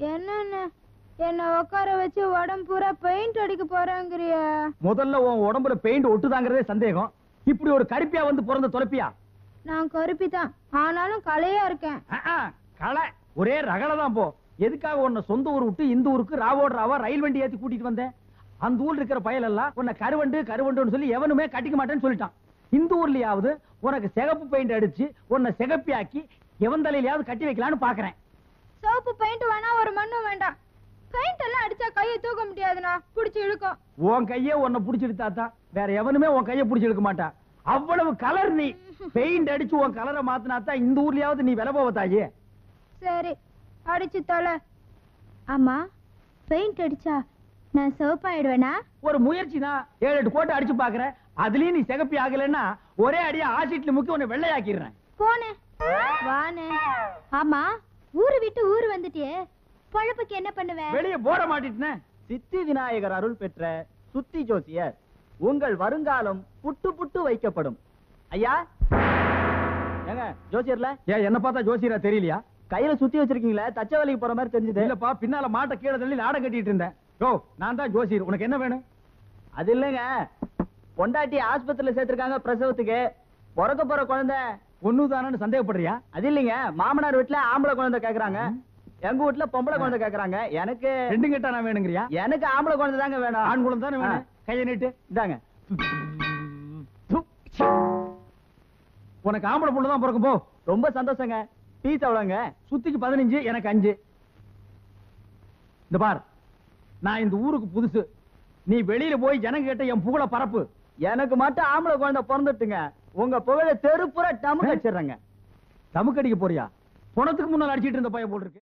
என்னன்னு என்ன உட்கார வச்சு உடம்பு பூரா பெயிண்ட் அடிக்க போறேங்கிறிய முதல்ல உன் உடம்புல பெயிண்ட் ஒட்டுதாங்கிறதே சந்தேகம் இப்படி ஒரு கருப்பியா வந்து பிறந்த தொலைப்பியா நான் கருப்பி தான் ஆனாலும் கலையா இருக்கேன் களை ஒரே ரகலை தான் போ எதுக்காக உன்னை சொந்த ஊர் விட்டு இந்த ஊருக்கு ராவோட ராவா ரயில் வண்டி ஏத்தி கூட்டிட்டு வந்தேன் அந்த ஊர்ல இருக்கிற பயல் எல்லாம் உன்னை கருவண்டு கருவண்டுன்னு சொல்லி எவனுமே கட்டிக்க மாட்டேன்னு சொல்லிட்டான் இந்த ஊர்லயாவது உனக்கு சிகப்பு பெயிண்ட் அடிச்சு உன்னை சிகப்பியாக்கி எவன் தலையிலயாவது கட்டி வைக்கலான்னு பாக்குறேன் சோப்பு பெயிண்ட் வேணா ஒரு மண்ணும் வேண்டாம் பெயிண்ட் எல்லாம் அடிச்சா கையை தூக்க முடியாதுண்ணா புடிச்சு இழுக்கும் உன் கையே உன்னை புடிச்சிடுத்தாத்தா வேற எவனுமே உன் கையை புடிச்சு எடுக்க மாட்டான் அவ்வளவு கலர் நீ பெயிண்ட் அடிச்சு உன் கலரை மாத்தினாத்தான் இந்த ஊர்லயாவது நீ விலை போவ தாயே சரி அடிச்சு தொலை ஆமா பெயிண்ட் அடிச்சா நான் சிவப்பாயிடுவேனா ஒரு முயற்சி தான் ஏழு எட்டு கோட்டை அடிச்சு பாக்குறேன் அதுலயும் நீ சிகப்பி ஆகலைன்னா ஒரே அடியா ஆசிட்ல முக்கி உன்னை வெள்ளையாக்கிடுறேன் போனே வானே ஆமா ஊரு விட்டு ஊரு வந்துட்டியே பொழப்புக்கு என்ன பண்ணுவ வெளியே போட மாட்டிட்டேன் சித்தி விநாயகர் அருள் பெற்ற சுத்தி ஜோசியர் உங்கள் வருங்காலம் புட்டு புட்டு வைக்கப்படும் ஐயா ஏங்க ஜோசியர்ல ஏன் என்ன பார்த்தா ஜோசியரா தெரியலையா கையில சுத்தி வச்சிருக்கீங்களே தச்ச வேலைக்கு போற மாதிரி தெரிஞ்சது இல்லப்பா பின்னால மாட்டை கீழே தள்ளி நாடகம் கட்டிட்டு இருந்தேன் யோ நான் தான் ஜோசியர் உனக்கு என்ன வேணும் அது இல்லைங்க பொண்டாட்டி ஆஸ்பத்திரியில சேர்த்திருக்காங்க பிரசவத்துக்கு பிறக்க போற குழந்தை ஒண்ணுதானு சந்தேகப்படுறியா அது இல்லைங்க மாமனார் வீட்டுல ஆம்பளை குழந்தை கேக்குறாங்க எங்க வீட்டுல பொம்பளை குழந்தை கேக்குறாங்க எனக்கு ரெண்டு கிட்ட நான் வேணுங்கிறியா எனக்கு ஆம்பளை குழந்தை தாங்க வேணும் ஆண் குழந்தை தானே வேணும் கையை நீட்டு இதாங்க து. உனக்கு ஆம்பளை பொண்ணு தான் பிறக்கும் போ ரொம்ப சந்தோஷங்க பீஸ் எவ்வளோங்க சுத்திக்கு பதினஞ்சு எனக்கு அஞ்சு இந்த பார் நான் இந்த ஊருக்கு புதுசு நீ வெளியில போய் ஜனங்க கிட்ட என் புகழ பரப்பு எனக்கு மட்டும் ஆம்பளை குழந்தை பிறந்துட்டுங்க உங்க புகழ தெருப்புற டமுக்கு வச்சிடுறேங்க தமுக்கடிக்க போறியா பணத்துக்கு முன்னால் அடிச்சிட்டு இருந்த பையன் போல் இருக்கு